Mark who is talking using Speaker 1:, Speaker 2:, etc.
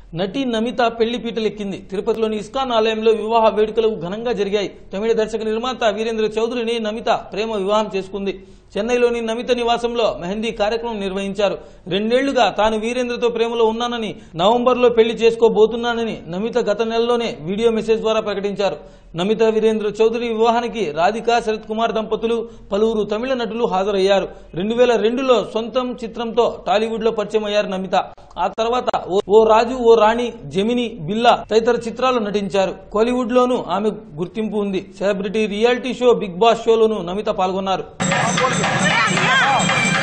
Speaker 1: నటి నమిత పెళ్లి పీటలెక్కింది తిరుపతిలోని ఇస్కాన్ ఆలయంలో వివాహ వేడుకలు ఘనంగా జరిగాయి తమిళ దర్శక నిర్మాత వీరేంద్ర చౌదరిని నమిత ప్రేమ వివాహం చేసుకుంది చెన్నైలోని నమిత నివాసంలో మెహందీ కార్యక్రమం నిర్వహించారు రెండేళ్లుగా తాను వీరేంద్రతో ప్రేమలో ఉన్నానని నవంబర్లో పెళ్లి చేసుకోబోతున్నానని నమిత గత నెలలోనే వీడియో మెసేజ్ ద్వారా ప్రకటించారు నమిత వీరేంద్ర చౌదరి వివాహానికి రాధిక శరత్ కుమార్ దంపతులు పలువురు తమిళ నటులు హాజరయ్యారు రెండు వేల రెండులో సొంతం చిత్రంతో టాలీవుడ్ లో పరిచయం అయ్యారు నమిత ఆ తర్వాత ఓ- ఓ రాజు ఓ రాణి జమిని బిల్లా తదితర చిత్రాలు నటించారు కోలీవుడ్ లోనూ ఆమె గుర్తింపు ఉంది celebrity reality show Bigg Boss షోలోనూ నమిత పాల్గొన్నారు
Speaker 2: ¡Vamos!